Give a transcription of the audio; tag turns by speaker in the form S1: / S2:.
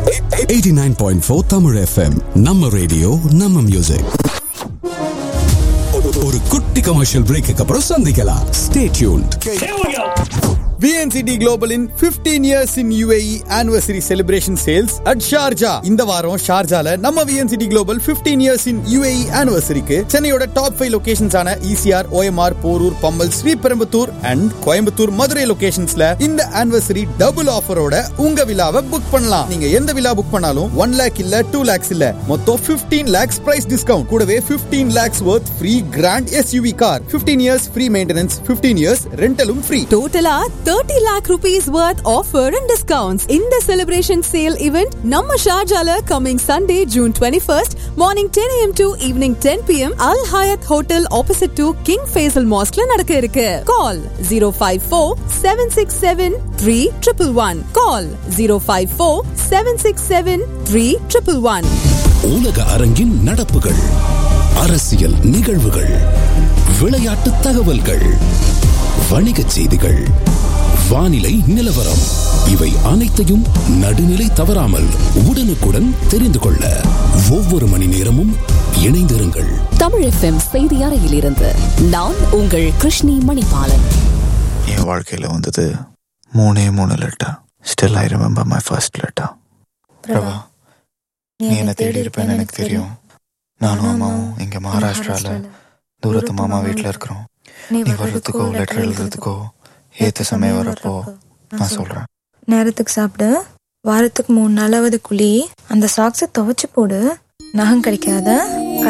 S1: 89.4 Tamil FM நம்ம radio நம்ம music ஒரு குட்டி கமர்ஷியல் பிரேக்கு அப்புறம் சந்திக்கலாம் ஸ்டே டியூன்ட்
S2: விஎன்சிடி குளோபலின் 15 years in UAE anniversary celebration sales at Sharjah இந்த வாரம் ஷார்ஜால நம்ம VNCT global 15 years in UAE anniversaryக்கு சென்னையோட டாப் ஃபைவ் லொகேஷன்ஸான ECR OMR Porur Pammal Sriperumbudur and Coimbatore Madurai லொகேஷன்ஸ்ல இந்த anniversary டபுள் ஆஃபரோட உங்க விழாவை புக் பண்ணலாம் நீங்க எந்த விழா புக் பண்ணாலும் ஒன் லேக் இல்ல டூ லேக்ஸ் இல்ல மொத்தம் 15 லேக்ஸ் பிரைஸ் டிஸ்கவுண்ட் கூடவே 15 lakhs worth free grand SUV car 15 years free maintenance 15 years ரெண்டலும் ஃப்ரீ
S3: டோட்டலா thirty lakh rupees worth offer and discounts இந்த செலிப்ரேஷன் சேல் இவெண்ட் நம்ம ஷார்ஜால coming Sunday June twenty first morning ten AM to evening ten PM Al Hayat hotel opposite to King Faisal மாஸ்க்ல நடக்க இருக்கு call zero five four seven six seven three triple one call zero five four seven six seven three triple one
S1: உலக அரங்கின் நடப்புகள் அரசியல் நிகழ்வுகள் விளையாட்டு தகவல்கள் வணிகச் செய்திகள் வானிலை நிலவரம் இவை அனைத்தையும் நடுநிலை தவறாமல் உடனுக்குடன் தெரிந்து கொள்ள ஒவ்வொரு மணி நேரமும் இணைந்திருங்கள்
S4: தமிழ் எஃப்எம் செய்தி அறையிலிருந்து நான் உங்கள் கிருஷ்ணி மணிபாலன்
S5: என் வாழ்க்கையில் வந்தது மூணே மூணு letter still I remember my first letter Prabha நீ என்ன தேடி இருப்பேன்னு எனக்கு தெரியும் நானும் அம்மாவும் இங்க மகாராஷ்டிரால தூரத்து மாமா வீட்டில் இருக்கிறோம் நீ வர்றதுக்கோ லெட்டர் எழுதுறதுக்கோ ஏத்த சமயம் வரப்போ நான் சொல்றேன்
S6: நேரத்துக்கு சாப்பிடு வாரத்துக்கு மூணு நாளாவது குழி அந்த சாக்ஸை துவைச்சு போடு நகம் கிடைக்காத